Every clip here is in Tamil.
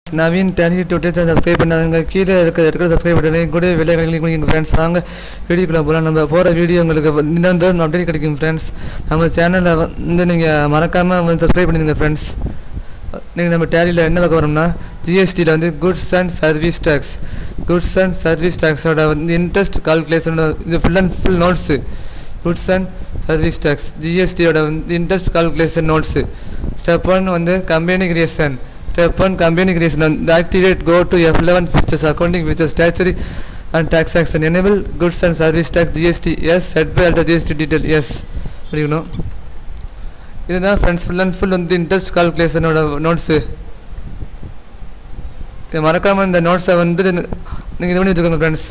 Naveen Tally twenty channel subscribe பண்ணாங்க கீழே இருக்க இருக்கிற சப்ஸ்கிரைப் பண்ணி கூட வெளியே கிளிக் பண்ணிங்க ஃப்ரெண்ட்ஸ் வாங்க வீடியோக்குள்ள போகலாம் நம்ம போகிற வீடியோ உங்களுக்கு தினந்தோறும் அப்டேட் கிடைக்கும் ஃப்ரெண்ட்ஸ் நம்ம சேனலை வந்து நீங்கள் மறக்காமல் வந்து சப்ஸ்கிரைப் பண்ணிடுங்க ஃப்ரெண்ட்ஸ் நீங்கள் நம்ம டேலியில் என்ன பார்க்க வரோம்னா ஜிஎஸ்டியில் வந்து goods and service tax goods and service டேக்ஸோட வந்து இன்ட்ரெஸ்ட் கால்குலேஷன் இது full and full notes goods and service tax ஜிஎஸ்டியோட வந்து interest calculation notes step one வந்து company creation step one company creation வந்து activate go to F eleven features accounting features statutory and tax action enable goods and service tax GST yes set by alter GST detail yes படிக்கணும் இதுதான் ஃப்ரெண்ட்ஸ் ஃபுல் அண்ட் ஃபுல் வந்து இன்ட்ரெஸ்ட் கால்குலேஷனோட நோட்ஸு இது மறக்காமல் இந்த நோட்ஸை வந்து நீங்கள் இது பண்ணி வச்சுக்கோங்க ஃப்ரெண்ட்ஸ்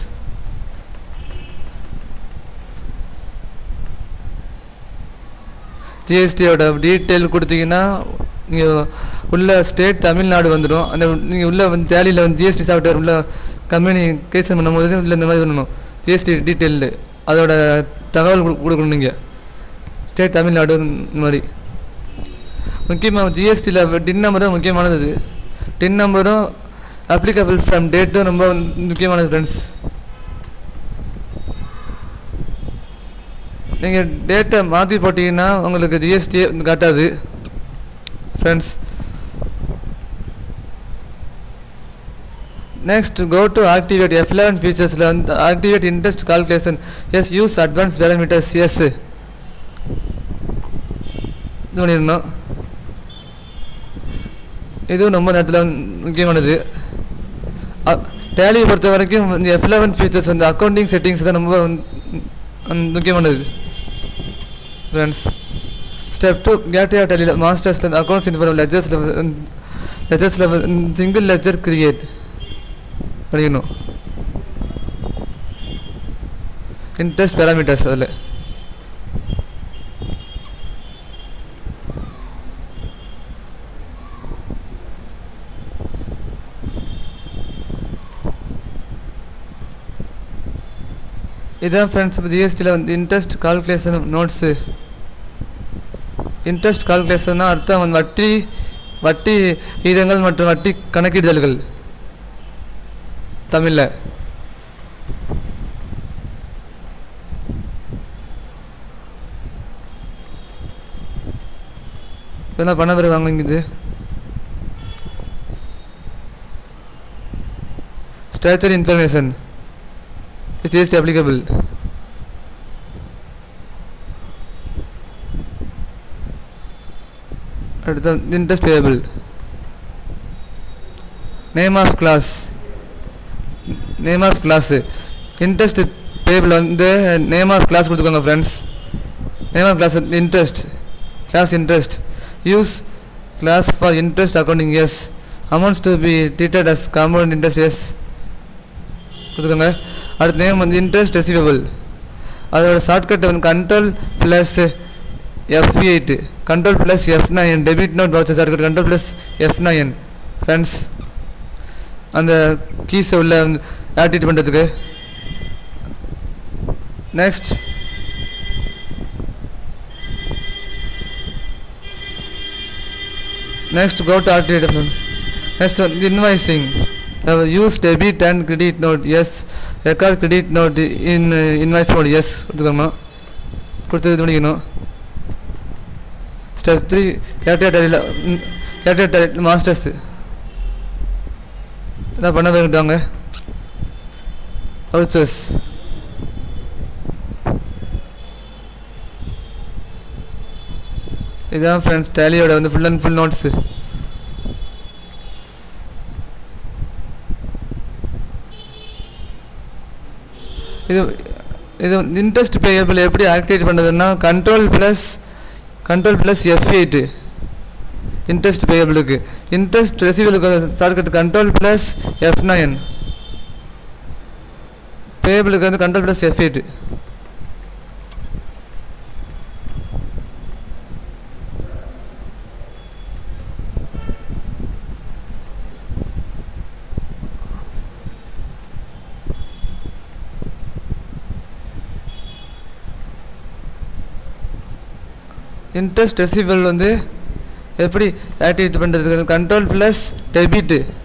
ஜிஎஸ்டியோட டீட்டெயில் கொடுத்தீங்கன்னா நீங்கள் உள்ள ஸ்டேட் தமிழ்நாடு வந்துடும் அந்த நீங்கள் உள்ள வந்து டேலியில் வந்து ஜிஎஸ்டி சாஃப்ட்வேர் உள்ள கம்பெனி கிரியேஷன் பண்ணும்போது உள்ள இந்த மாதிரி பண்ணணும் ஜிஎஸ்டி டீட்டெயிலு அதோட தகவல் கொடு- கொடுக்கணும் நீங்கள் ஸ்டேட் தமிழ்நாடு இந்த மாதிரி முக்கியமாக ஜிஎஸ்டியில் டின் நம்பர் தான் முக்கியமானது இது டின் நம்பரும் அப்ளிகபிள் ஃப்ரம் டேட்டும் ரொம்ப வந்து முக்கியமானது ஃப்ரெண்ட்ஸ் நீங்கள் டேட்டை மாற்றி போட்டிங்கன்னா உங்களுக்கு ஜிஎஸ்டி காட்டாது friends next go to activate F eleven ஃபீச்சர்ஸில் வந்து activate interest calculation yes use advance parameters yes இது பண்ணிடணும் இதுவும் ரொம்ப நேரத்தில் முக்கியமானது டேலியை பொறுத்த வரைக்கும் இந்த எஃப் லெவன் ஃபீச்சர்ஸ் வந்து அக்கௌண்டிங் செட்டிங்ஸ் தான் ரொம்ப வந்து, ம், முக்கியமானது ஃப்ரெண்ட்ஸ் ஸ்டெப் டூ கேட்டியா டேலியில் மாஸ்டர்ஸில் அக்கௌண்ட்ஸ் இன்ஃபர் லெஜர்ஸில் லெஜர்ஸில் சிங்கிள் லெஜர் கிரியேட் படிக்கணும் இன்ட்ரெஸ்ட் பேராமீட்டர்ஸ் அதில் இதான் ஃப்ரெண்ட்ஸ் இப்போ ஜிஎஸ்டியில் வந்து இன்ட்ரெஸ்ட் கால்குலேஷன் நோட்ஸு இன்ட்ரெஸ்ட் கால்குலேஷன்னா அர்த்தம் வந்து வட்டி வட்டி விகிதங்கள் மற்றும் வட்டி கணக்கிடுதல்கள் தமிழில் இதெல்லாம் பண்ண பிறகு வாங்குங்குது structure information is just applicable அடுத்த interest payable name of class name of class interest payable வந்து நேம் ஆஃப் கிளாஸ் கொடுத்துக்கோங்க friends name of class interest class interest use class for interest accounting yes amounts to be treated as compound interest yes கொடுத்துக்கோங்க அடுத்த நேம் வந்து இன்ட்ரெஸ்ட் ரெசிவபிள் அதோட ஷார்ட்கட் வந்து control plus F eight control plus F nine debit note voucher shortcut control plus F nine friends அந்த கீஸை உள்ள ஆக்டிவேட் பண்ணுறதுக்கு next next go to activate next வந்து invoicing use debit and credit note yes record credit note in invoice mode yes கொடுத்துக்கணும் கொடுத்து இது பண்ணிக்கணும் ஸ்டெப் த்ரீ ஏர்டெல் டெலியில் ஏர்டெல் டெலி மாஸ்டர்ஸ் என்ன பண்ண வேண்டாங்க வவுச்சர்ஸ் இதான் ஃப்ரெண்ட்ஸ் டேலியோட வந்து ஃபுல் அண்ட் ஃபுல் நோட்ஸு இது இது இன்ட்ரெஸ்ட் பேயபிள் எப்படி ஆக்டிவேட் பண்ணுறதுன்னா control plus control plus F eight interest பேயபிளுக்கு இன்ட்ரெஸ்ட் ரெசிவலுக்கு shortcut control plus F nine பேயபிளுக்கு வந்து control plus F eight interest receival வந்து எப்படி ஆக்டிவேட் பண்ணுறதுக்கு கண்ட்ரோல் ப்ளஸ் டெபிட்டு